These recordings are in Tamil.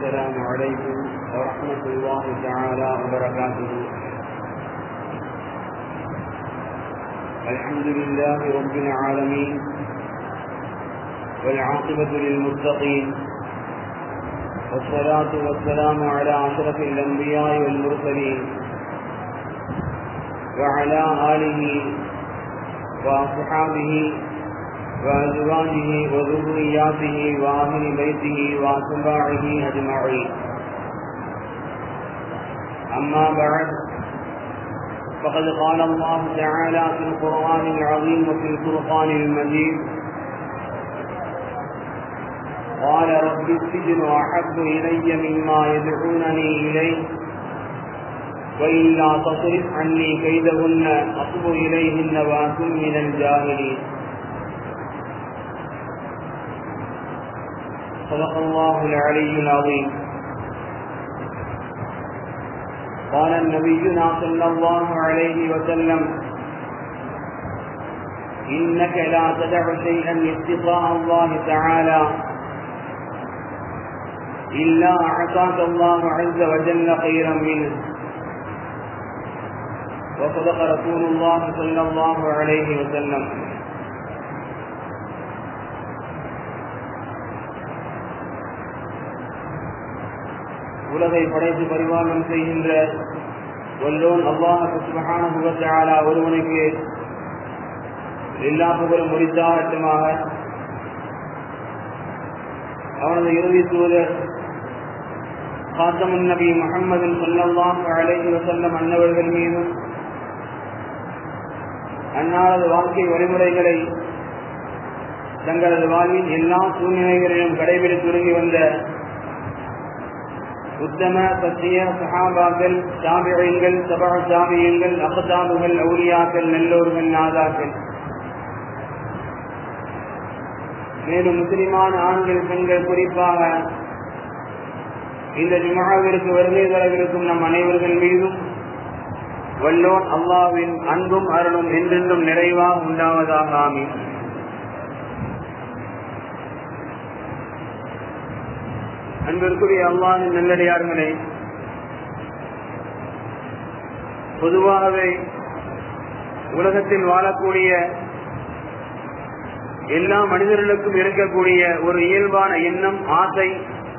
السلام عليكم ورحمة الله تعالى وبركاته الحمد لله رب العالمين والعاقبة للمتقين والصلاة والسلام على أشرف الأنبياء والمرسلين وعلى آله وأصحابه وأزواجه وذرياته وأهل بيته وأتباعه أجمعين أما بعد فقد قال الله تعالى في القرآن العظيم وفي الفرقان المجيد قال رب السجن أحب إلي مما يدعونني إليه وإلا تصرف عني كيدهن أصب إليهن وأكن من الجاهلين صدق الله العلي العظيم قال نبينا صلى الله عليه وسلم إنك لا تدع شيئا استطاع الله تعالى إلا أعطاك الله عز وجل خيرا منه وصدق رسول الله صلى الله عليه وسلم உலகை படைத்து பரிபாலனம் செய்கின்ற வல்லோன் அல்லாஹு சுபகான ஒருவனுக்கு எல்லா புகழும் முடித்தாட்டமாக அவனது இறுதி தூதர் காத்தமுன் நபி முகமது சொல்லல்லாஹ் அலைஹி வசல்லம் அன்னவர்கள் மீதும் அன்னாரது வாழ்க்கை வழிமுறைகளை தங்களது வாழ்வின் எல்லா சூழ்நிலைகளிலும் கடைபிடித்து ஒருங்கி வந்த உத்தம சத்திய சஹாபாக்கள் சாபியங்கள் சபா சாபியங்கள் அபதாபுகள் அவுலியாக்கள் நல்லோர்கள் நாதாக்கள் மேலும் முஸ்லிமான ஆண்கள் பெண்கள் குறிப்பாக இந்த ஜுமாவிற்கு வருகை தரவிருக்கும் நம் அனைவர்கள் மீதும் வல்லோன் அல்லாவின் அன்பும் அருளும் என்றென்றும் நிறைவாக உண்டாவதாக ஆமீன் அன்பிற்குரிய அல்லாவின் நல்லடியார்களே பொதுவாகவே உலகத்தில் வாழக்கூடிய எல்லா மனிதர்களுக்கும் இருக்கக்கூடிய ஒரு இயல்பான எண்ணம் ஆசை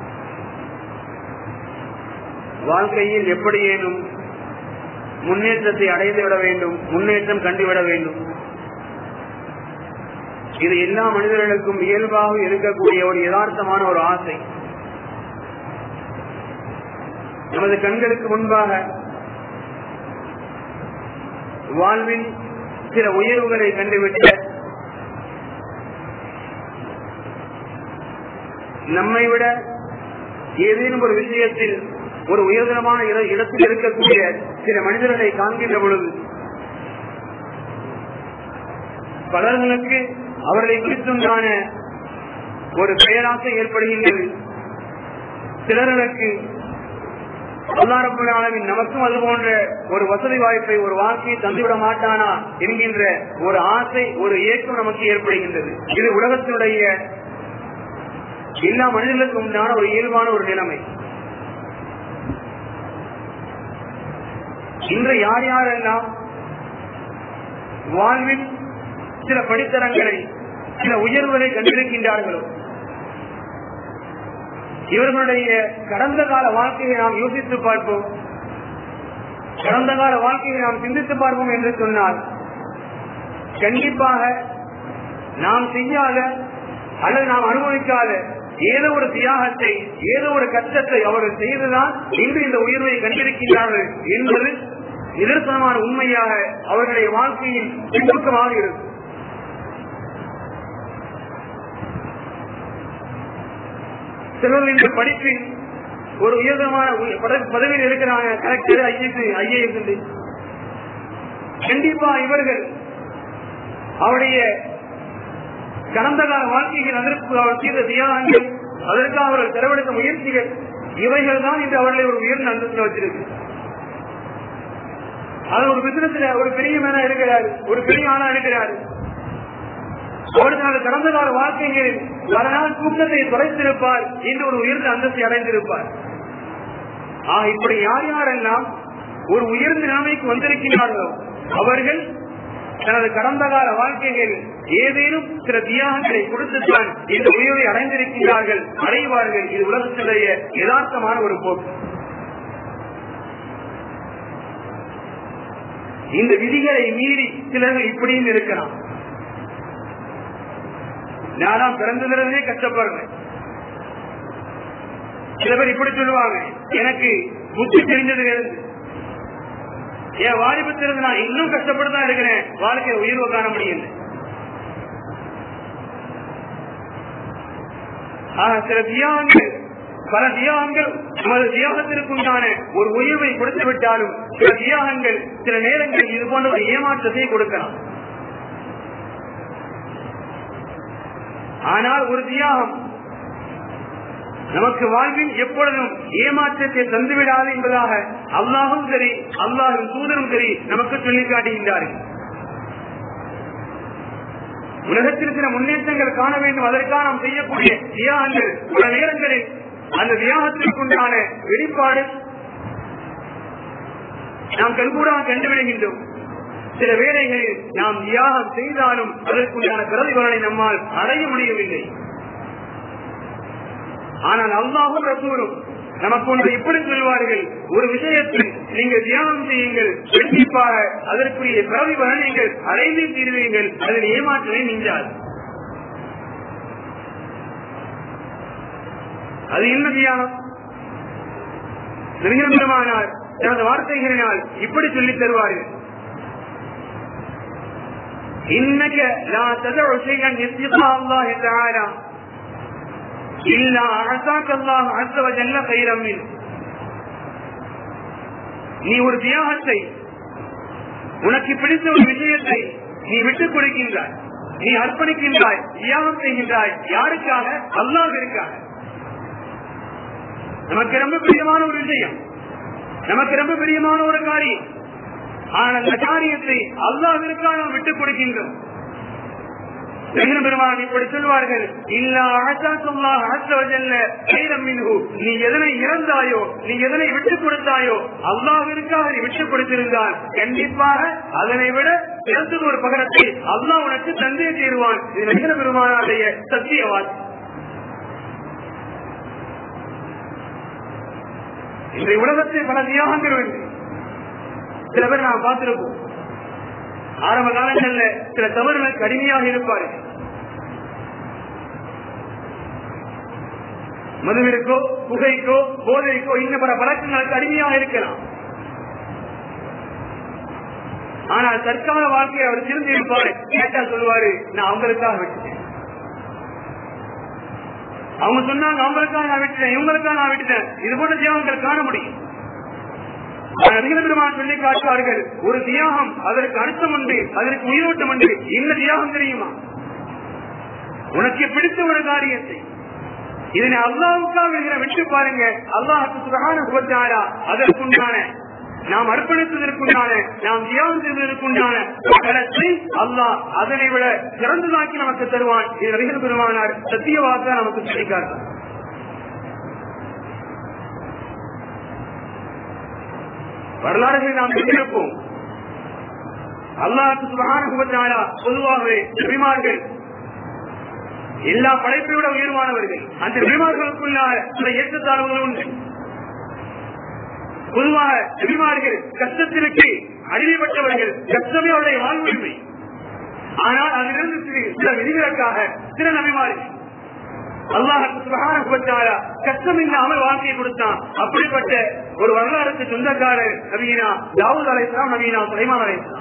வாழ்க்கையில் எப்படியேனும் முன்னேற்றத்தை அடைந்துவிட வேண்டும் முன்னேற்றம் கண்டுவிட வேண்டும் இது எல்லா மனிதர்களுக்கும் இயல்பாக இருக்கக்கூடிய ஒரு யதார்த்தமான ஒரு ஆசை நமது கண்களுக்கு முன்பாக வாழ்வில் சில உயர்வுகளை கண்டுவிட்ட நம்மை விட ஏதேனும் ஒரு விஷயத்தில் ஒரு உயர்தரமான இடத்தில் இருக்கக்கூடிய சில மனிதர்களை காண்கின்ற பொழுது பலர்களுக்கு அவர்களை குறித்துண்டான ஒரு பெயராசை ஏற்படுகின்றது சிலர்களுக்கு அல்லாரப்பின் நமக்கும் அது போன்ற ஒரு வசதி வாய்ப்பை ஒரு வாழ்க்கையை தந்துவிட மாட்டானா என்கின்ற ஒரு ஆசை ஒரு ஏக்கம் நமக்கு ஏற்படுகின்றது இது உலகத்தினுடைய எல்லா மனிதர்களுக்கும் உண்டான ஒரு இயல்பான ஒரு நிலைமை இன்று யார் யாரெல்லாம் வாழ்வில் சில படித்தரங்களை சில உயர்வுகளை கண்டிருக்கின்றார்களோ இவர்களுடைய கடந்த கால வாழ்க்கையை நாம் யோசித்து பார்ப்போம் கடந்த கால வாழ்க்கையை நாம் சிந்தித்து பார்ப்போம் என்று சொன்னால் கண்டிப்பாக நாம் செய்யாத அல்லது நாம் அனுபவிக்காத ஏதோ ஒரு தியாகத்தை ஏதோ ஒரு கஷ்டத்தை அவர்கள் செய்துதான் இன்று இந்த உயர்வை கண்டிருக்கின்றார்கள் என்பது நிதர்சனமான உண்மையாக அவர்களுடைய வாழ்க்கையில் பின்பக்கமாக இருக்கும் சிலர் இந்த படிப்பில் ஒரு உயர்தமான பதவியில் இருக்கிறாங்க கலெக்டர் ஐஎஸ் ஐஏஎஸ் கண்டிப்பா இவர்கள் அவருடைய கடந்த கால வாழ்க்கையில் அதற்கு அவர் செய்த தியாகங்கள் அதற்காக அவர்கள் செலவழித்த முயற்சிகள் இவைகள் தான் இன்று அவர்களை ஒரு உயர்ந்த அந்தத்தில் வச்சிருக்கு அது ஒரு பிசினஸ்ல ஒரு பெரிய மேனா இருக்கிறாரு ஒரு பெரிய ஆளா இருக்கிறாரு அவர் தனது கடந்த கால வாழ்க்கையில் பல நாள் தூக்கத்தை தொலைத்திருப்பார் இன்று ஒரு உயர்ந்த அந்தஸ்தை அடைந்திருப்பார் ஆக இப்படி யார் யாரெல்லாம் ஒரு உயர்ந்த நிலைமைக்கு வந்திருக்கிறார்களோ அவர்கள் தனது கடந்த கால வாழ்க்கையில் ஏதேனும் சில தியாகங்களை கொடுத்துத்தான் இந்த உயர்வை அடைந்திருக்கிறார்கள் அடைவார்கள் இது உலகத்தினுடைய யதார்த்தமான ஒரு போக்கு இந்த விதிகளை மீறி சிலர்கள் இப்படியும் இருக்கலாம் நானாம் பிறந்ததிலிருந்தே கஷ்டப்படுறேன் சில பேர் இப்படி சொல்லுவாங்க எனக்கு புத்தி தெரிஞ்சதுல இருந்து என் வாலிபத்திலிருந்து நான் இன்னும் கஷ்டப்பட்டு தான் இருக்கிறேன் வாழ்க்கையில உயர்வு காண முடியல ஆக சில தியாகங்கள் பல தியாகங்கள் நமது தியாகத்திற்குண்டான ஒரு உயர்வை கொடுத்து விட்டாலும் சில தியாகங்கள் சில நேரங்களில் இது போன்ற ஒரு ஏமாற்றத்தை கொடுக்கலாம் ஆனால் ஒரு தியாகம் நமக்கு வாழ்வில் எப்பொழுதும் ஏமாற்றத்தை தந்துவிடாது என்பதாக அல்லாஹும் சரி அல்லாஹும் தூதரும் சரி நமக்கு சொல்லிக் காட்டுகின்றார்கள் உலகத்தில் சில முன்னேற்றங்கள் காண வேண்டும் அதற்காக நாம் செய்யக்கூடிய தியாகங்கள் பல நேரங்களில் அந்த தியாகத்திற்குண்டான வெளிப்பாடு நாம் கண்கூடாக கண்டுவிடுகின்றோம் சில வேளைகளில் நாம் தியாகம் செய்தாலும் அதற்குண்டான பிரதிபலனை நம்மால் அடைய முடியவில்லை ஆனால் அல்லாஹும் ரசூலும் நமக்கு ஒன்று இப்படி சொல்வார்கள் ஒரு விஷயத்தில் நீங்கள் தியானம் செய்யுங்கள் கண்டிப்பாக அதற்குரிய பிரதிபலன் நீங்கள் அடைந்து தீர்வீர்கள் அதில் ஏமாற்றமே மிஞ்சாது அது என்ன தியானம் நிர்ணயமானார் தனது வார்த்தைகளினால் இப்படி சொல்லித் தருவார்கள் இன்னக லா ததஉ ஷைஅன் யஸ்திகா அல்லாஹ் தஆலா இல்லா அஹசாக அல்லாஹ் அஸ்ஸ வஜல்ல கைரம் மின் நீ ஒரு தியாகத்தை உனக்கு பிடித்த ஒரு விஷயத்தை நீ விட்டுக் கொடுக்கின்றாய் நீ அர்ப்பணிக்கின்றாய் தியாகம் செய்கின்றாய் யாருக்காக அல்லாஹிற்காக நமக்கு ரொம்ப பிரியமான ஒரு விஷயம் நமக்கு ரொம்ப பிரியமான ஒரு காரியம் ஆனால் அந்த காரியத்தை அல்லாஹிற்காக நாம் விட்டுக் கொடுக்கின்றோம் பெரும் பெருமான் இப்படி சொல்வார்கள் இல்லா அழகாத்துல்லாஹ் அசவஜல்ல கைரம் மின்ஹு நீ எதனை இறந்தாயோ நீ எதனை விட்டுக் கொடுத்தாயோ அல்லாஹிற்காக நீ விட்டுக் கொடுத்திருந்தால் கண்டிப்பாக அதனை விட சிறந்தது ஒரு பகரத்தை அல்லாஹ் உனக்கு தந்தே தீருவான் இது நகர பெருமானுடைய சத்தியவாதி இன்றைய உலகத்தில் பல தியாகங்கள் உண்டு சில பேர் நாம் பார்த்திருப்போம் ஆரம்ப காலங்கள்ல சில தவறுகள் கடுமையாக இருப்பார்கள் மதுவிற்கோ புகைக்கோ போதைக்கோ இன்னும் பல பழக்கங்களுக்கு அடிமையாக இருக்கலாம் ஆனால் தற்கால வாழ்க்கையை அவர் திரும்பி இருப்பாரு கேட்டா சொல்லுவாரு நான் அவங்களுக்காக விட்டுட்டேன் அவங்க சொன்னாங்க அவங்களுக்காக நான் விட்டுட்டேன் இவங்களுக்காக நான் விட்டுட்டேன் இது போன்ற தியாகங்கள் காண முடியும் பெருமான் சொல்லி காட்டுவார்கள் ஒரு தியாகம் அதற்கு அர்த்தம் உண்டு அதற்கு உயிரோட்டம் உண்டு என்ன தியாகம் தெரியுமா உனக்கு பிடித்த ஒரு காரியத்தை இதனை அல்லாவுக்காக இருக்கிற விட்டு பாருங்க அல்லாஹுக்கு சுகான சுபத்தாரா அதற்குண்டான நாம் அர்ப்பணித்ததற்குண்டான நாம் தியாகம் செய்வதற்குண்டான பலத்தை அல்லாஹ் அதனை விட சிறந்ததாக்கி நமக்கு தருவான் இது நபிகள் பெருமானார் சத்தியவாக்க நமக்கு சொல்லிக்காட்டார் வரலாறுகளை நாம் தெரிந்திருப்போம் அல்லாஹுக்கு சுகான பொதுவாகவே நபிமார்கள் எல்லா படைப்பை விட உயர்வானவர்கள் அந்த நபிமார்களுக்குள்ள சில ஏற்றத்தாழ்வுகள் உண்டு பொதுவாக நபிமார்கள் கஷ்டத்திற்கு அடிமைப்பட்டவர்கள் கஷ்டமே அவருடைய வாழ்வுரிமை ஆனால் அதிலிருந்து சில- சில விதிகளுக்காக சில நபிமார்கள் அல்லாஹுக்கு சுகான கஷ்டம் இல்லாமல் வாழ்க்கையை கொடுத்தான் அப்படிப்பட்ட ஒரு வரலாறுக்கு சொந்தக்காரர் நவீனா தாவூத் அலைஸ்லாம் நவீனா சுலைமான் அலைஸ்லாம்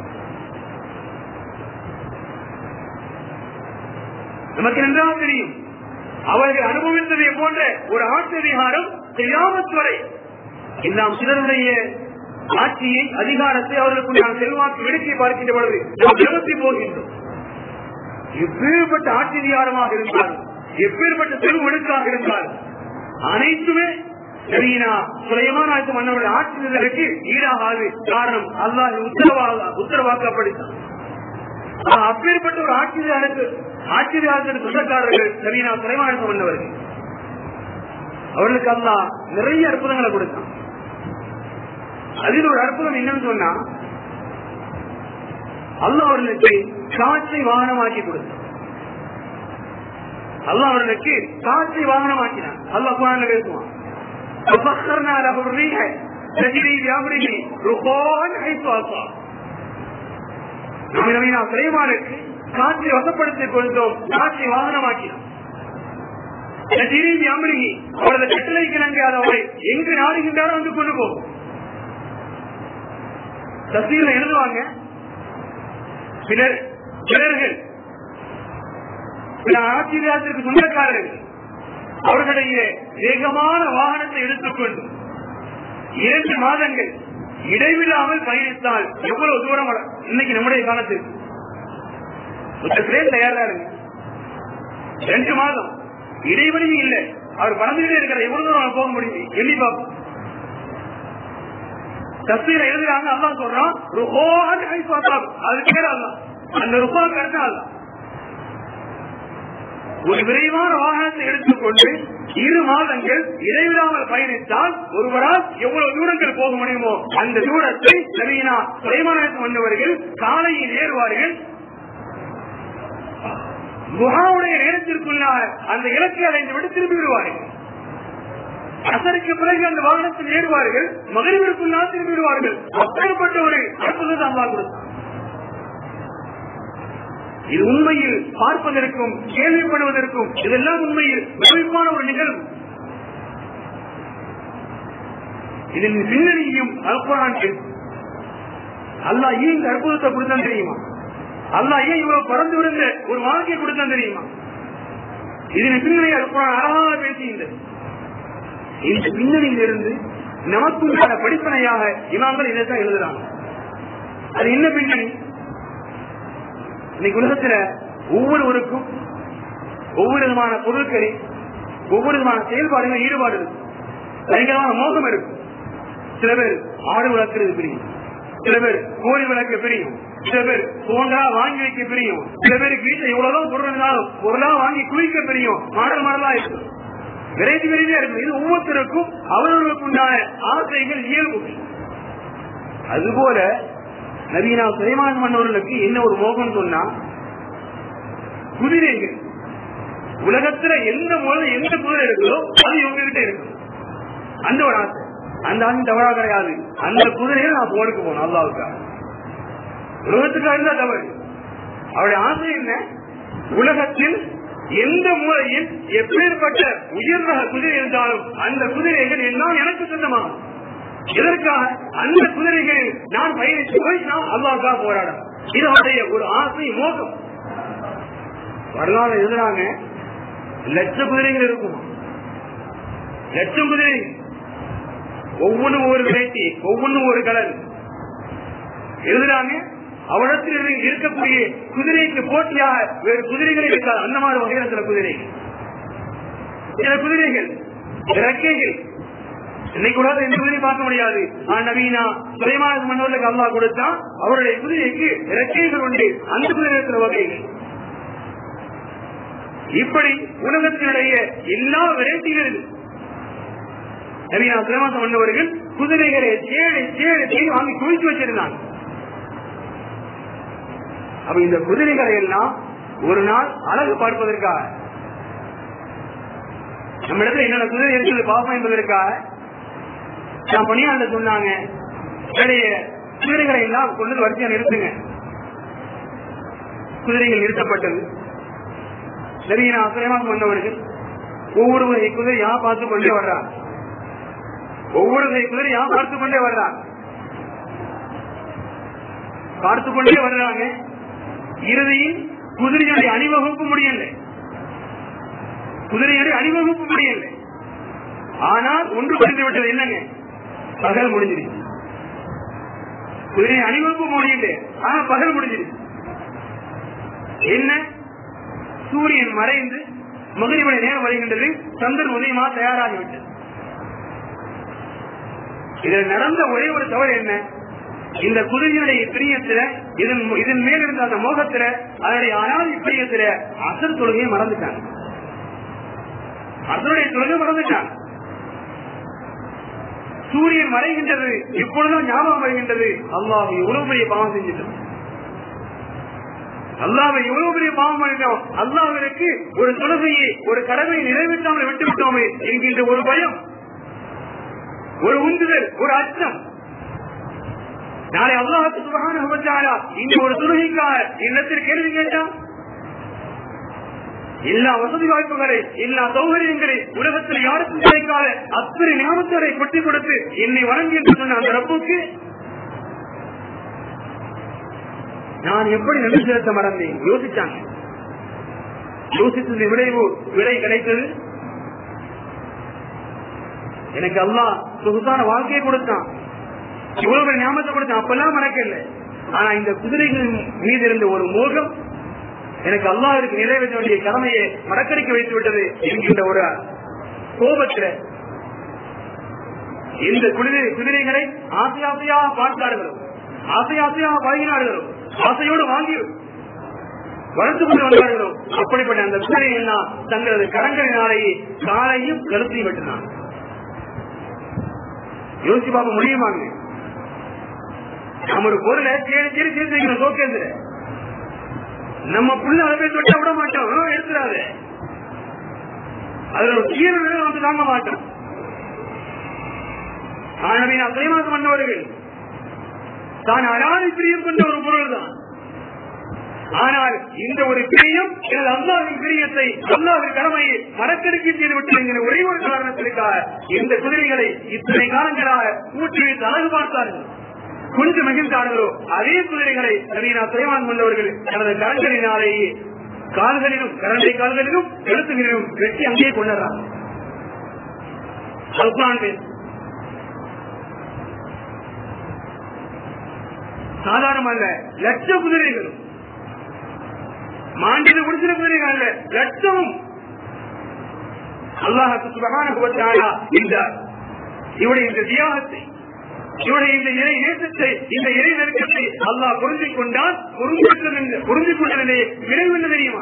நமக்கு நன்றாக தெரியும் அவர்கள் அனுபவித்ததை போன்ற ஒரு ஆட்சி அதிகாரம் செய்யாமத் வரை எல்லாம் சிலருடைய ஆட்சியை அதிகாரத்தை அவர்களுக்கு நாம் செல்வாக்கு விடுக்கை பார்க்கின்ற பொழுது நாம் நிறுத்தி போகின்றோம் எப்பேற்பட்ட ஆட்சி அதிகாரமாக இருந்தாலும் எப்பேற்பட்ட செல்வெடுக்காக இருந்தாலும் அனைத்துமே நவீனா சுலைமான் ஆட்சி மன்னருடைய ஆட்சி நிலைக்கு ஈடாகாது காரணம் அல்லாஹ் உத்தரவாக உத்தரவாக்கப்படுத்தான் அப்பேற்பட்ட ஒரு ஆட்சியாளருக்கு ஆட்சியாளருக்கு சொந்தக்காரர்கள் நவீனா குறைவான வந்தவர்கள் அவர்களுக்கு அல்லா நிறைய அற்புதங்களை கொடுத்தான் அதில் ஒரு அற்புதம் என்னன்னு சொன்னா அல்லா அவர்களுக்கு காற்றை வாகனமாக்கி கொடுத்தான் அல்லா அவர்களுக்கு காற்றை வாகனமாக்கினான் அல்லா குரான் பேசுவான் وسخرنا له الريح تجري بأمره رخاء حيث أصاب நவீனா சுலைமானுக்கு காற்றை வசப்படுத்திக் கொண்டோம் காற்றை வாகனமாக்கினோம் அமிர்கி அவரது கட்டளைக்கு நாங்கள் அதை எங்கு நாடுகின்றாரோ வந்து கொண்டு போகும் தசீல எழுதுவாங்க சிலர் சிலர்கள் சில ஆட்சியாளத்திற்கு சொந்தக்காரர்கள் அவர்களுடைய வேகமான வாகனத்தை எடுத்துக்கொண்டு இரண்டு மாதங்கள் இடைவிடாமல் பயணித்தால் எவ்வளவு தூரம் வர- இன்னைக்கு நம்முடைய காலத்துக்கு தயாரா இருங்க ரெண்டு மாதம் இடைவெளியும் இல்லை அவர் பறந்துகிட்டே இருக்கிற எவ்வளவு தூரம் அவன் போக முடியும் எண்ணி பார்ப்போம் தஸ்மீர எழுதுறாங்க அதான் சொல்றான் ருஹோஹன் ஹைஃபாத்தாப். அது பேர் அல்ல அந்த ருஹோ கருத்து அல்ல ஒரு விரைவான வாகனத்தை எடுத்துக்கொண்டு இரு மாதங்கள் இடைவிடாமல் பயணித்தால் ஒருவரால் எவ்வளவு தூரங்கள் போக முடியுமோ அந்த தூரத்தை நவீனா சுலைமானத்துக்கு வந்தவர்கள் காலையில் ஏறுவார்கள் குஹாவுடைய நேரத்திற்குள்ளாக அந்த இலக்கை அடைந்து விட்டு திரும்பி விடுவார்கள் அசருக்கு பிறகு அந்த வாகனத்தில் ஏறுவார்கள் மகிழ்விற்குள்ளாக திரும்பி விடுவார்கள் அப்பேற்பட்ட ஒரு அற்புதத்தை அல்லா கொடுத்தார் இது உண்மையில் பார்ப்பதற்கும் கேள்விப்படுவதற்கும் இதெல்லாம் உண்மையில் மகிழ்வான ஒரு நிகழ்வு இதன் பின்னணியும் அல்குரான் அல்லா ஏன் இந்த அற்புதத்தை கொடுத்தான் தெரியுமா அல்லா ஏன் இவ்வளவு பறந்து விடுங்க ஒரு வாழ்க்கையை கொடுத்தான் தெரியுமா இதன் பின்னணி அல்குரான் அழகாக பேசுகின்றது இந்த பின்னணியில் இருந்து நமக்கும் பல படிப்பனையாக இமாம்கள் இதைத்தான் எழுதுறாங்க அது என்ன பின்னணி இன்னைக்கு உலகத்துல ஒவ்வொருவருக்கும் ஒவ்வொரு விதமான பொருட்களில் ஒவ்வொரு விதமான செயல்பாடுகள் ஈடுபாடு இருக்கும் பயங்கரமான மோகம் இருக்கும் சில பேர் ஆடு வளர்க்கிறது பிரியும் சில பேர் கோழி வளர்க்க பிரியும் சில பேர் போன்றா வாங்கி வைக்க பிரியும் சில பேருக்கு வீட்டுல எவ்வளவுதான் பொருள் இருந்தாலும் பொருளா வாங்கி குவிக்க பிரியும் மாடல் மாடலா இருக்கும் விரைதி விரைதியா இருக்கும் இது ஒவ்வொருத்தருக்கும் அவர்களுக்கு உண்டான ஆசைகள் இயல்புகள் அதுபோல நவீனா சுலைமான் மன்னர்களுக்கு என்ன ஒரு மோகம் சொன்னா குதிரைகள் உலகத்துல எந்த மூலம் எந்த குதிரை இருக்குதோ அது இவங்க கிட்ட இருக்கும் அந்த ஒரு ஆசை அந்த ஆசை தவறா கிடையாது அந்த குதிரையை நான் போருக்கு போகணும் அல்லாவுக்காக உலகத்துக்காக இருந்தா தவறு அவருடைய ஆசை என்ன உலகத்தில் எந்த மூலையில் எப்பேற்பட்ட உயர் ரக குதிரை இருந்தாலும் அந்த குதிரைகள் எல்லாம் எனக்கு சொந்தமாகும் இதற்காக அந்த குதிரைகளில் நான் பயணித்து போய் நான் அல்லாவுக்காக போராடும் இது அவருடைய ஒரு ஆசை மோகம் வரலாறு எழுதுறாங்க லட்ச குதிரைகள் இருக்குமா லட்சம் குதிரைகள் ஒவ்வொன்றும் ஒரு வெரைட்டி ஒவ்வொன்றும் ஒரு கலர் எழுதுறாங்க அவரிடத்தில் இரு- இருக்கக்கூடிய குதிரைக்கு போட்டியாக வேறு குதிரைகள் இருக்காது அந்த மாதிரி வகையில் சில குதிரைகள் சில குதிரைகள் இறக்கைகள் இன்னைக்கு கூட எந்த குதிரை பார்க்க முடியாது ஆனா நவீனா சுலைமான மன்னர்களுக்கு அல்லாஹ் கொடுத்தா அவருடைய குதிரைக்கு இறக்கைகள் உண்டு அந்த குதிரை சில வகைகள் இப்படி உலகத்தினுடைய எல்லா வெரைட்டிகளிலும் நவீனா சுலைமாசம் மன்னவர்கள் குதிரைகளை தேடி தேடி தேடி வாங்கி குவித்து வச்சிருந்தாங்க அப்ப இந்த குதிரைகளை எல்லாம் ஒரு நாள் அழகு பார்ப்பதற்காக நம்ம இடத்துல என்னென்ன குதிரை இருக்கிறது பார்ப்போம் என்பதற்காக நான் பணியாளர் சொன்னாங்க என்னுடைய குதிரைகளை எல்லாம் கொண்டு வந்து வரிசையா நிறுத்துங்க குதிரைகள் நிறுத்தப்பட்டது நவீன சுலைமான் வந்தவர்கள் ஒவ்வொரு வகை குதிரையா பார்த்து கொண்டே வர்றாங்க ஒவ்வொரு வகை குதிரையா பார்த்து கொண்டே வர்றாங்க பார்த்து கொண்டே வர்றாங்க இறுதியில் குதிரையுடைய அணிவகுப்பு முடியல குதிரையுடைய அணிவகுப்பு முடியல ஆனால் ஒன்று புரிந்து விட்டது என்னங்க பகல் முடிஞ்சிருச்சு குதிரை அணிவகுப்பு முடியல ஆனா பகல் முடிஞ்சிருச்சு என்ன சூரியன் மறைந்து மகிழ்வனை நேரம் வருகின்றது சந்திரன் உதயமா தயாராகிவிட்டது இதில் நடந்த ஒரே ஒரு தவறு என்ன இந்த குதிரையுடைய பிரியத்துல இதன் இதன் மேல் இருந்த அந்த மோகத்துல அதனுடைய அனாதி பிரியத்துல அசல் தொழுகையை மறந்துட்டாங்க அதனுடைய தொழுகை மறந்துட்டாங்க சூரியன் மறைகின்றது இப்பொழுதும் ஞாபகம் வருகின்றது அல்லாஹ் எவ்வளவு பெரிய பாவம் செஞ்சிட்டோம் அல்லாவை எவ்வளவு பெரிய பாவம் பண்ணிட்டோம் அல்லாவிற்கு ஒரு தொழுகையை ஒரு கடமையை நிறைவேற்றாமல் விட்டு விட்டோமே என்கின்ற ஒரு பயம் ஒரு உந்துதல் ஒரு அச்சம் நாளை அல்லாஹுக்கு சுபகான இந்த ஒரு தொழுகைக்காக இல்லத்தில் கேள்வி கேட்டான் எல்லா வசதி வாய்ப்புகளை எல்லா சௌகரியங்களை உலகத்தில் யாருக்கும் கிடைக்காத அத்தனை ஞாபகத்தை கொட்டி கொடுத்து என்னை வழங்கி என்று சொன்ன அந்த ரப்புக்கு நான் எப்படி நன்றி செலுத்த மறந்தேன் யோசிச்சாங்க யோசித்தது விளைவு விடை கிடைத்தது எனக்கு அல்லாஹ் சொகுசான வாழ்க்கையை கொடுத்தான் இவ்வளவு ஞாபகத்தை கொடுத்தான் அப்பெல்லாம் மறக்கல ஆனா இந்த குதிரைகளின் மீது இருந்த ஒரு மோகம் எனக்கு அல்லாஹிற்கு நிறைவேற்ற வேண்டிய கடமையை மடக்கடிக்க வைத்து விட்டது என்கின்ற ஒரு கோபத்தில் இந்த குதிரை குதிரைகளை ஆசை ஆசையாக பார்த்தார்களோ ஆசை ஆசையாக பழகினார்களோ ஆசையோடு வாங்கி வளர்த்து கொண்டு வந்தார்களோ அப்படிப்பட்ட அந்த குதிரை எல்லாம் தங்களது கரங்களினாலேயே காலையும் கழுத்தையும் வெட்டினாங்க யோசிச்சு பார்க்க முடியுமாங்க நம்ம ஒரு பொருளை தேடி தேடி சேர்த்து வைக்கிறோம் சோக்கேந்திர நம்ம புள்ள அளவை தொட்ட விட மாட்டோம் எடுத்துடாத அதுல ஒரு கீரை வந்து தாங்க மாட்டோம் ஆனவை நான் தலைமாசம் பண்ணவர்கள் தான் அனாதை பிரியம் கொண்ட ஒரு பொருள் தான் ஆனால் இந்த ஒரு பிரியம் எனது அல்லாவின் பிரியத்தை அல்லாவின் கடமையை மறக்கடிக்க செய்து விட்டு என்கிற ஒரே ஒரு காரணத்திற்காக இந்த குதிரைகளை இத்தனை காலங்களாக கூட்டி வைத்து அழகு பார்த்தார்கள் கொஞ்சம் மகிழ்ந்தார்களோ அதே குதிரைகளை நவீனா சுலைமான் கொண்டவர்கள் தனது கரங்களினாலேயே கால்களிலும் கரண்டை கால்களிலும் எழுத்துகளிலும் வெட்டி அங்கேயே கொண்டாடுறாங்க சாதாரணமல்ல லட்ச குதிரைகளும் மாண்டில குடிச்சிட குதிரைகள் அல்ல லட்சமும் அல்லாஹுக்கு சுபகான இந்த இவருடைய இந்த தியாகத்தை இவருடைய இந்த இறை நேசத்தை இந்த இறை நெருக்கத்தை அல்லாஹ் புரிஞ்சிக் கொண்டால் புரிஞ்சிக் கொண்டதிலே விரைவு என்ன தெரியுமா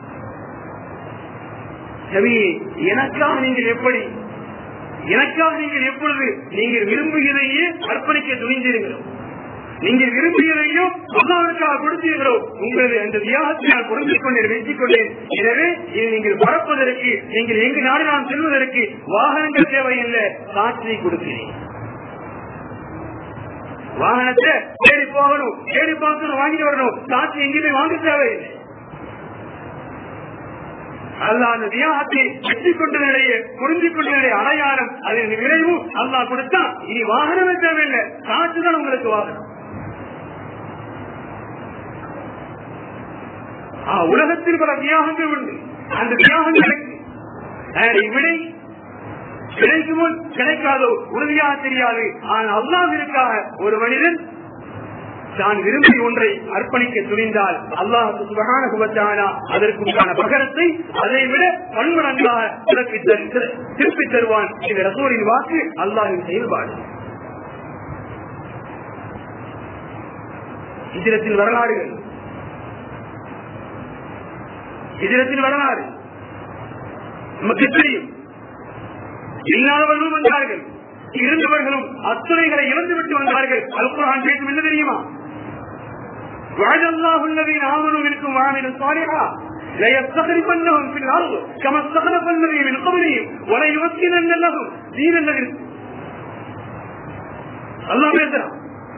சரி எனக்காக நீங்கள் எப்படி எனக்காக நீங்கள் எப்பொழுது நீங்கள் விரும்புகிறதையே அர்ப்பணிக்க துணிந்தீர்களோ நீங்கள் விரும்பியதையோ அல்லாவிற்காக கொடுத்தீர்களோ உங்களது அந்த தியாகத்தை நான் புரிஞ்சிக் கொண்டேன் வெற்றிக் கொண்டேன் எனவே இதை நீங்கள் பரப்பதற்கு நீங்கள் எங்கு நாடு நாம் செல்வதற்கு வாகனங்கள் தேவையில்லை காற்றை கொடுக்கிறேன் வாகனத்தை தேடி போகணும் தேடி பார்க்கணும் வாங்கிட்டு வரணும் காற்று எங்கேயுமே வாங்க தேவையில்லை அல்லா அந்த தியாகத்தை வெற்றி கொண்ட நிலையை புரிஞ்சிக் கொண்ட நிலையை அடையாளம் அதன் விளைவு அல்லா கொடுத்தா இனி வாகனமே தேவையில்லை காற்று தான் உங்களுக்கு வாகனம் உலகத்தில் பல தியாகங்கள் உண்டு அந்த தியாகங்களுக்கு விடை கிடைக்கும் முன் கிடைக்காதோ உறுதியாக தெரியாது ஆனால் அல்லாவிற்காக ஒரு மனிதன் தான் விரும்பி ஒன்றை அர்ப்பணிக்க துணிந்தால் அல்லாஹு சுபகான குபத்தானா அதற்குண்டான பகரத்தை அதை விட பன்மடங்காக திருப்பி தருவான் இந்த ரசூரின் வாக்கு அல்லாஹின் செயல்பாடு இதிரத்தின் வரலாறுகள் இதிரத்தின் வரலாறு நமக்கு தெரியும் இல்லாதவர்களும் வந்தார்கள் இருந்தவர்களும் அத்துறைகளை இழந்துவிட்டு வந்தார்கள் அல்குரான் பேசும் என்ன தெரியுமா وعد الذين آمنوا منكم وعملوا الصالحات ليستخلفنهم في الأرض كما استخلف الذين من قبلهم وليمكنن لهم دين الذي அல்லாஹ் பேசுறான்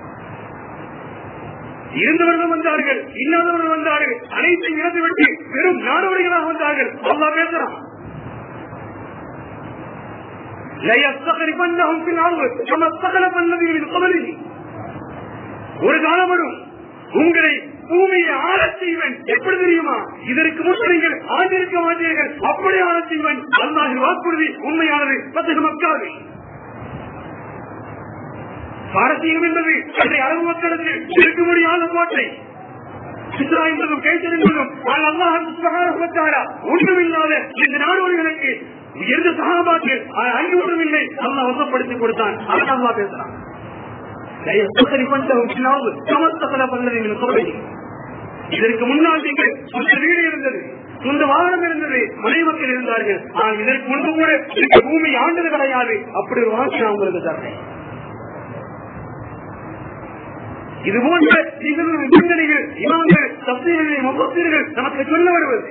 இருந்தவர்கள் வந்தார்கள் இல்லாதவர்கள் வந்தார்கள் அனைத்தையும் இழந்துவிட்டு பெரும் நாடோடிகளாக வந்தார்கள் அல்லாஹ் பேசுறான் ليستخلفنهم في الارض كما استخلف الذين من قبلهم ஒரு காலம் வரும் உங்களை பூமியை ஆளச் செய்வன் எப்படி தெரியுமா இதற்கு முன்பு நீங்கள் ஆண்டிருக்க மாட்டீர்கள் அப்படி ஆளச் செய்வன் அல்லாஹின் வாக்குறுதி உண்மையானது பத்தக மக்காது பாரசீகம் என்பது அதை அரபு மக்களுக்கு இருக்க முடியாத கோட்டை சித்ரா என்பதும் கைத்தர் என்பதும் ஆனால் அல்லாஹ் ஒன்றுமில்லாத இந்த நாடுகளுக்கு உயர்ந்த சகாபாக்கள் அங்கே ஒன்றுமில்லை அல்லாஹ் வசப்படுத்தி கொடுத்தான் அல்லாஹ் பேசுறான் இதற்கு முன்னால் நீங்கள் சொந்த வீடு இருந்தது சொந்த வாகனம் இருந்தது மனைவி மக்கள் இருந்தார்கள் ஆனால் இதற்கு முன்பு கூட இந்த பூமி ஆண்டது கிடையாது அப்படி ஒரு வாக்கு நான் உங்களுக்கு தர்றேன் இது போன்ற நிகழ்வு சிந்தனைகள் இமாம்கள் தப்சீர்கள் முகத்தீர்கள் நமக்கு சொல்ல வருவது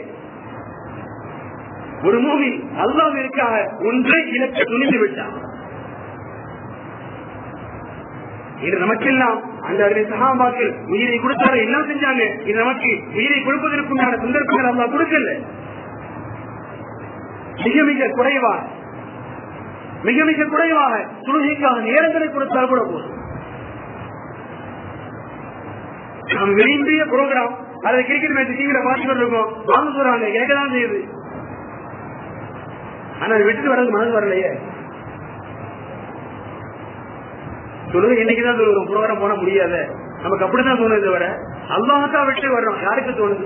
ஒரு மூவி அல்லாவிற்காக ஒன்றை இலக்க துணிந்து விட்டார் இது நமக்கெல்லாம் அந்த சகாபாக்கள் உயிரை கொடுத்தாரு என்ன செஞ்சாங்க இது நமக்கு உயிரை கொடுப்பதற்குண்டான சந்தர்ப்பங்கள் அல்லா கொடுக்கல மிக மிக குறைவாக மிக மிக குறைவாக தொழுகைக்காக நேரங்களை கொடுத்தால் கூட போதும் நாம் விரும்பிய ப்ரோக்ராம் அதை கிரிக்கெட் மேட்ச் டிவியில பார்த்துட்டு இருக்கோம் வாங்க சொல்றாங்க கேட்கதான் செய்யுது ஆனா அதை விட்டுட்டு வர்றது மனது வரலையே சொல்லுங்க இன்னைக்குதான் சொல்லுவோம் ப்ரோக்ராம் போன முடியாத நமக்கு அப்படிதான் தோணுது தவிர அல்லாஹக்கா விட்டு வர்றோம் யாருக்கு தோணுது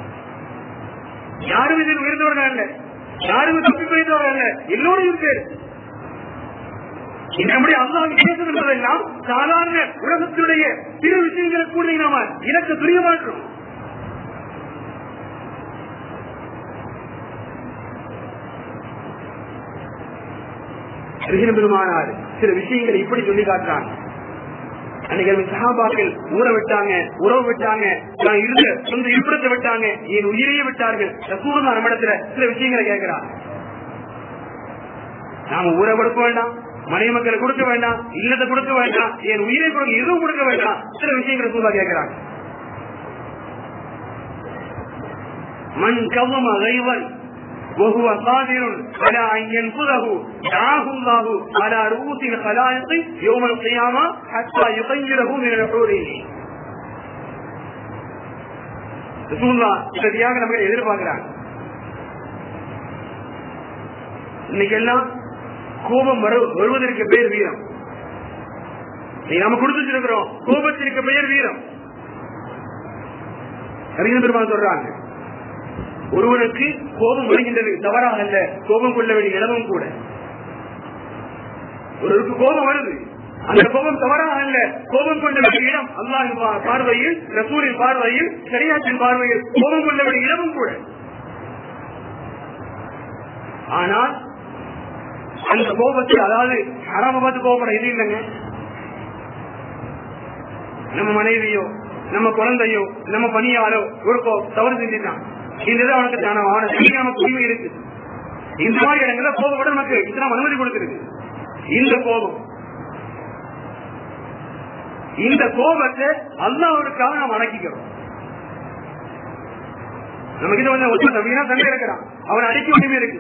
யாரும் இதில் உயர்ந்தவர்கள் அல்ல யாரும் தப்பி போய்ந்தவர்கள் அல்ல எல்லோரும் பேர் நம்முடைய அல்லாஹ் பேசும் என்பதெல்லாம் சாதாரண உலகத்தினுடைய சிறு விஷயங்களை கூட நாம இலக்க துரிய மாற்றோம் பெருமானார் சில விஷயங்களை இப்படி சொல்லி காட்டுறாங்க அன்னைக்கு சகாபாக்கள் ஊற விட்டாங்க உறவு விட்டாங்க நான் இருந்த சொந்த இருப்பிடத்தை விட்டாங்க என் உயிரையே விட்டார்கள் ரசூலா நம்மிடத்துல சில விஷயங்களை கேட்கிறார் நாம ஊரை கொடுக்க வேண்டாம் மனைவி மக்களை கொடுக்க வேண்டாம் இல்லத்தை கொடுக்க வேண்டாம் என் உயிரை கொடுக்க எதுவும் கொடுக்க வேண்டாம் சில விஷயங்களை ரசூலா கேட்கிறாங்க மண் கவம கைவன் وهو قادر على أن ينفذه دعاه الله على رؤوس الخلائق يوم القيامة حتى يطيره من الحورين சரியாக நம்ம எதிர்பார்க்கிறாங்க இன்னைக்கு எல்லாம் கோபம் வருவதற்கு பேர் வீரம் நாம கொடுத்துருக்கிறோம் கோபத்திற்கு பெயர் வீரம் அறிஞர் பெருமாள் சொல்றாங்க ஒருவனுக்கு கோபம் வருகின்றது தவறாக அல்ல கோபம் கொள்ள வேண்டிய இடமும் கூட ஒருவருக்கு கோபம் வருது அந்த கோபம் தவறாக அல்ல கோபம் கொள்ள வேண்டிய இடம் அல்லாஹின் பார்வையில் ரசூரின் பார்வையில் சரியாற்றின் பார்வையில் கோபம் கொள்ள வேண்டிய இடமும் கூட ஆனால் அந்த கோபத்தில் அதாவது அறாம பார்த்து கோபப்பட இது இல்லைங்க நம்ம மனைவியோ நம்ம குழந்தையோ நம்ம பணியாளோ ஒரு தவறு செஞ்சுட்டான் இந்த அவனுக்கு தான அவனை செய்யாம உரிமை இருக்கு இந்த மாதிரி இடங்கள்ல கோபப்பட நமக்கு இத்தனை அனுமதி கொடுத்திருக்கு இந்த கோபம் இந்த கோபத்தை அல்லாவுக்காக நாம் அடக்கிக்கிறோம் நமக்கு இது வந்து ஒருத்தர் வீணா சண்டை இருக்கிறான் அவன் அடிக்க உரிமை இருக்கு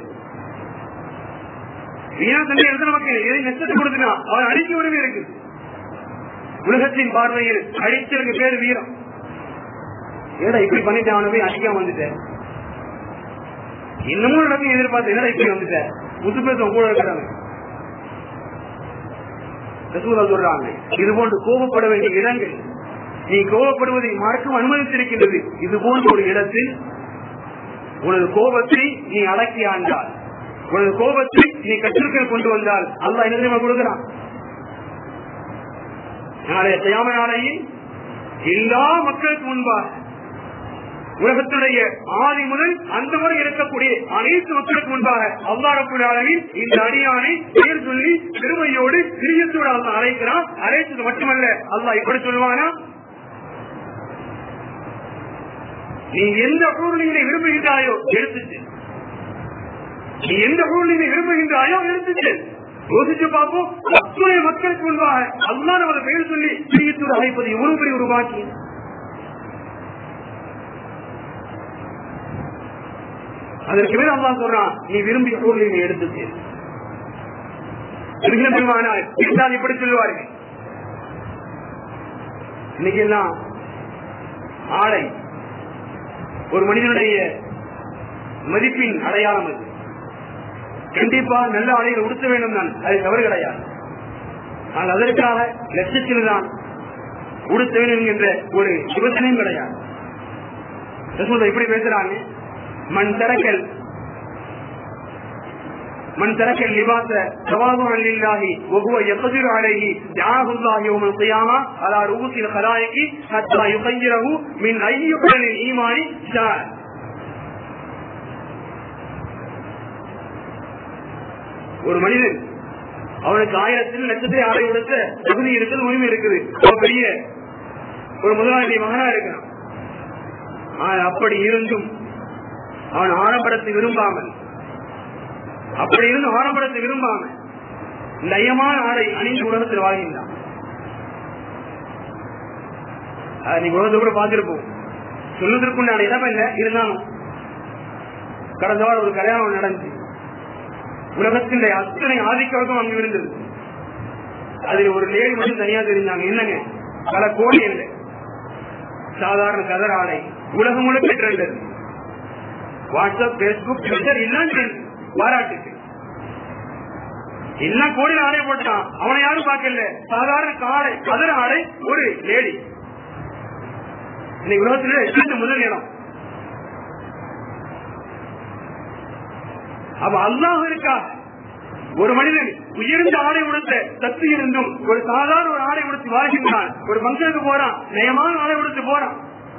வீணா சண்டை எடுத்து நமக்கு எதை நஷ்டத்தை கொடுத்துனா அவன் அடிக்க உரிமை இருக்கு உலகத்தின் பார்வையில் அடிச்சதுக்கு பேர் வீரம் ஏடா இப்படி பண்ணிட்டு அவனை போய் அடிக்காம வந்துட்டேன் இன்னமும் நடக்கும் எதிர்பார்த்து என்னடா இப்படி வந்துட்டேன் முத்து பேசும் கூட இருக்கிறாங்க சொல்றாங்க இது போன்று கோபப்பட வேண்டிய இடங்கள் நீ கோபப்படுவதை மார்க்கம் அனுமதித்திருக்கின்றது இது போன்ற ஒரு இடத்தில் உனது கோபத்தை நீ அடக்கி ஆண்டால் உனது கோபத்தை நீ கற்றுக்கள் கொண்டு வந்தால் அல்லா என்ன தெரியுமா கொடுக்கிறான் நாளைய தயாம நாளையில் எல்லா மக்களுக்கு முன்பாக உலகத்துடைய ஆதி முதல் அந்த முறை இருக்கக்கூடிய அனைத்து மக்களுக்கு முன்பாக அவ்வாறக்கூடிய அளவில் இந்த அடியானை பெயர் சொல்லி பெருமையோடு பிரியத்தோடு அல்லா அழைக்கிறான் அழைத்தது மட்டுமல்ல அல்லா இப்படி சொல்லுவானா நீ எந்த பொருளினை விரும்புகின்றாயோ எடுத்துச்சு நீ எந்த பொருளினை விரும்புகின்றாயோ எடுத்துச்சு யோசிச்சு பார்ப்போம் அத்துணை மக்களுக்கு முன்பாக அல்லா நமது பெயர் சொல்லி பிரியத்தோடு அழைப்பது எவ்வளவு பெரிய ஒரு பாக்கியம் அதற்கு மேல அல்லா சொல்றான் நீ விரும்பிய பொருளை நீ எடுத்து பெருமானால் இருந்தால் இப்படி சொல்லுவார்கள் இன்னைக்கு எல்லாம் ஆடை ஒரு மனிதனுடைய மதிப்பின் அடையாளம் அது கண்டிப்பா நல்ல ஆடைகள் உடுத்த வேண்டும் தான் அது தவறு கிடையாது ஆனால் அதற்காக லட்சத்தில் தான் உடுத்த வேண்டும் என்கின்ற ஒரு யோசனையும் கிடையாது இப்படி பேசுறாங்க மண் தரக்கல் من ترك اللباس تواضعا لله وهو يقدر عليه دعاه الله يوم القيامة على رؤوس الخلائق حتى يخيره من أي بدل الإيمان شاء ஒரு மனிதன் அவனுக்கு ஆயிரத்தில் லட்சத்தை ஆடை கொடுத்த தகுதி இருக்குது உரிமை இருக்குது அவன் பெரிய ஒரு முதலாளி மகனா இருக்கிறான் ஆனால் அப்படி இருந்தும் அவன் ஆடம்பரத்தை விரும்பாமல் அப்படி இருந்து ஆடம்பரத்தை விரும்பாமல் நயமான ஆடை அணிந்து உலகத்தில் வாழ்கின்றான் அதை நீங்க உலகத்தை கூட பார்த்திருப்போம் சொல்லுவதற்குண்டான இடம் இல்ல இருந்தாலும் கடந்த வாரம் ஒரு கல்யாணம் நடந்துச்சு உலகத்தின் அத்தனை ஆதிக்கம் அங்கு இருந்தது அதில் ஒரு லேடி மட்டும் தனியா தெரிஞ்சாங்க என்னங்க பல கோடி இல்லை சாதாரண கதர் ஆடை உலகம் முழுக்க ட்ரெண்ட் வாட்ஸ்அப் பேஸ்புக் ட்விட்டர் எல்லாம் ட்ரெண்ட் பாராட்டுக்கு எல்லாம் கோடியில் ஆடை போட்டான் அவனை யாரும் பார்க்கல சாதாரண காடை கதர் ஆடை ஒரு லேடி இன்னைக்கு உலகத்தில் முதல் இடம் அப்ப அல்லாஹ் இருக்கா ஒரு மனிதன் உயர்ந்த ஆடை உடுத்த சக்தி இருந்தும் ஒரு சாதாரண ஒரு ஆடை உடுத்து வாழ்கின்றான் ஒரு பங்கனுக்கு போறான் நயமான ஆடை உடுத்து போறான்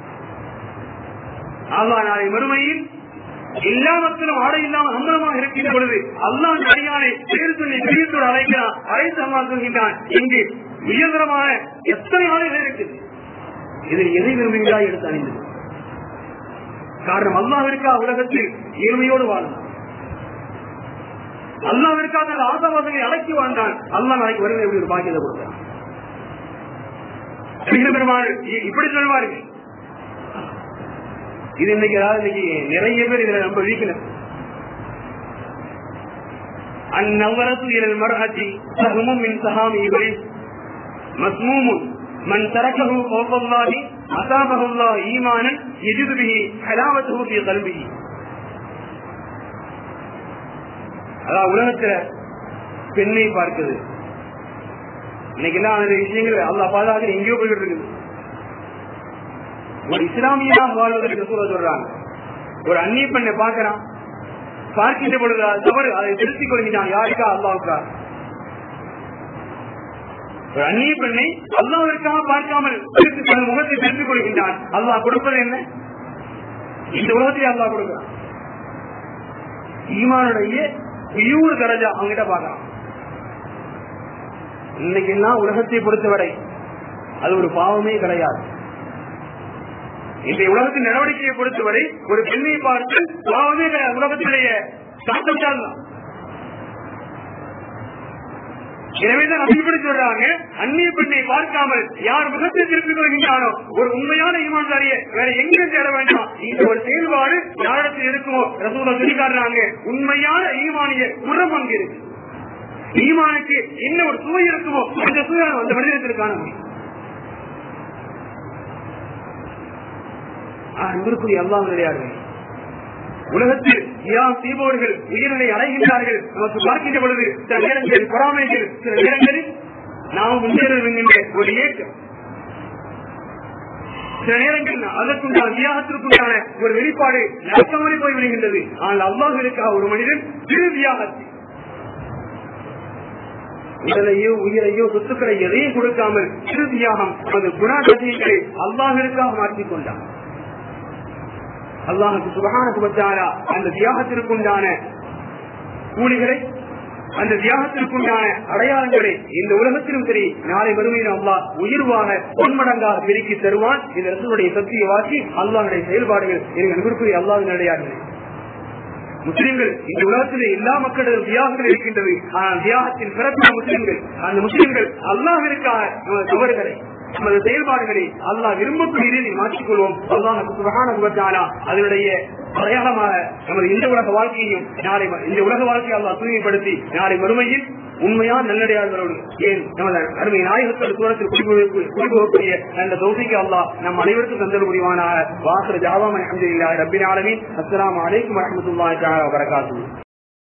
அல்லா நாளை மறுமையில் எல்லா மக்களும் ஆடை இல்லாமல் அம்பலமாக இருக்கின்ற பொழுது அல்லாஹ் அடியானை பேர் சொல்லி பெரியத்தோடு அழைக்கிறான் அழைத்து அம்மா சொல்கின்றான் இங்கு உயர்தரமான எத்தனை ஆடைகள் இருக்குது இதில் எதை விரும்புகிறாய் எடுத்து அணிந்தது காரணம் அல்லாவிற்கா உலகத்தில் ஏழ்மையோடு வாழ்ந்தான் அல்லாவிற்காக அந்த ஆசாவாசங்களை அடக்கி வாழ்ந்தான் அல்லா நாளைக்கு வருகை எப்படி ஒரு பாக்கியத்தை கொடுக்கிறான் பெருமாள் இப்படி சொல்வார்கள் இது இன்னைக்கு அதாவது இன்னைக்கு நிறைய பேர் இதுல ரொம்ப வீக்னஸ் அந்நவரத்து இதில் மரஹத்தி சகமும் மின் சகாமி இவரை மஸ்மூமும் من تركه خوف الله أصابه الله إيمانا يجد به حلاوته في قلبه அதான் உலகத்துல பெண்ணை பார்க்குது இன்னைக்கு எல்லாம் அந்த விஷயங்கள் அல்லா பாதுகாக்க எங்கேயோ போய்கிட்டு இருக்குது ஒரு இஸ்லாமியாக வாழ்வதற்கு சொல்ல சொல்றாங்க ஒரு அந்நிய பெண்ணை பார்க்கிறான் பார்க்கின்ற பொழுது அது தவறு அதை திருத்திக் கொள்கிறான் யாருக்கா அல்லாவுக்கா ஒரு அந்நிய பெண்ணை அல்லாவிற்காக பார்க்காமல் தன் முகத்தை தெரிந்து கொள்கின்றான் அல்லாஹ் கொடுப்பது என்ன இந்த உலகத்தை அல்லாஹ் கொடுக்கிறான் ஈமானுடைய பியூர் தரஜா அவங்ககிட்ட பார்க்கலாம் இன்னைக்கு எல்லாம் உலகத்தை பொறுத்தவரை அது ஒரு பாவமே கிடையாது இன்றைய உலகத்தின் நடவடிக்கையை பொறுத்தவரை ஒரு பெண்ணை பார்த்து பாவமே கிடையாது உலகத்திலேயே சாத்தம் எனவேதான் அப்படி சொல்றாங்க அந்நிய பெண்ணை பார்க்காமல் யார் முகத்தை திருப்பிக் கொள்கின்றானோ ஒரு உண்மையான ஈமான்தாரிய வேற எங்க தேட வேண்டாம் இந்த ஒரு செயல்பாடு யாரிடத்தில் இருக்குமோ ரசூல சொல்லி காட்டுறாங்க உண்மையான ஈமானிய குணம் அங்கு இருக்கு ஈமானுக்கு என்ன ஒரு சுவை இருக்குமோ அந்த சுவை அந்த மனிதத்தில் காண முடியும் அன்பிற்குரிய எல்லாம் விளையாடுகள் உலகத்தில் யாம் தீபோர்கள் உயிரினை அடைகின்றார்கள் நமக்கு பார்க்கின்ற பொழுது சில நேரங்களில் பொறாமைகள் சில நேரங்களில் நாம் முன்னேறுகின்ற ஒரு இயக்கம் சில நேரங்களில் அதற்குண்டான தியாகத்திற்குண்டான ஒரு வெளிப்பாடு நடக்காமலே போய் விடுகின்றது ஆனால் அல்லாஹிற்காக ஒரு மனிதன் திரு தியாகத்தை உடலையோ உயிரையோ சொத்துக்களை எதையும் கொடுக்காமல் சிறு தியாகம் அது குணாதிகளை அல்லாஹிற்காக மாற்றிக் கொண்டான் அல்லாஹுக்கு சுபகான அந்த தியாகத்திற்குண்டான கூலிகளை அந்த தியாகத்திற்குண்டான அடையாளங்களை இந்த உலகத்திலும் சரி நாளை வறுமையில் அல்லா உயிர்வாக பொன்மடங்காக பெருக்கி தருவான் இந்த ரசனுடைய சக்தியை வாசி அல்லாஹுடைய செயல்பாடுகள் எங்கள் அன்பிற்குரிய அல்லாவின் அடையாளங்கள் முஸ்லிம்கள் இந்த உலகத்தில் எல்லா மக்களும் தியாகங்கள் இருக்கின்றது ஆனால் தியாகத்தின் பிறப்பின முஸ்லிம்கள் அந்த முஸ்லிம்கள் அல்லாவிற்காக நமது தவறுகளை நமது செயல்பாடுகளை அல்லாஹ் விரும்பக்கூடிய ரீதியில் மாற்றிக்கொள்வோம் அல்லாஹ் அதனுடைய அடையாளமாக நமது இந்த உலக வாழ்க்கையையும் நாளை இந்த உலக வாழ்க்கையை அல்லாஹ் தூய்மைப்படுத்தி நாளை மறுமையில் உண்மையான நல்லடையாளர்களோடு ஏன் நமது அருமை நாயகத்தோடு தூரத்தில் குடிபோகக்கூடிய அந்த தோசைக்கு அல்லாஹ் நம் அனைவருக்கும் தந்தல் புரிவானாக வாசல் ஜாவாம அஹமதுல்லாஹி ரப்பின் ஆலமீன் அஸ்ஸலாமு அலைக்கும் வரஹ்மத்துல்லாஹி தஆலா வபரகாத்துஹு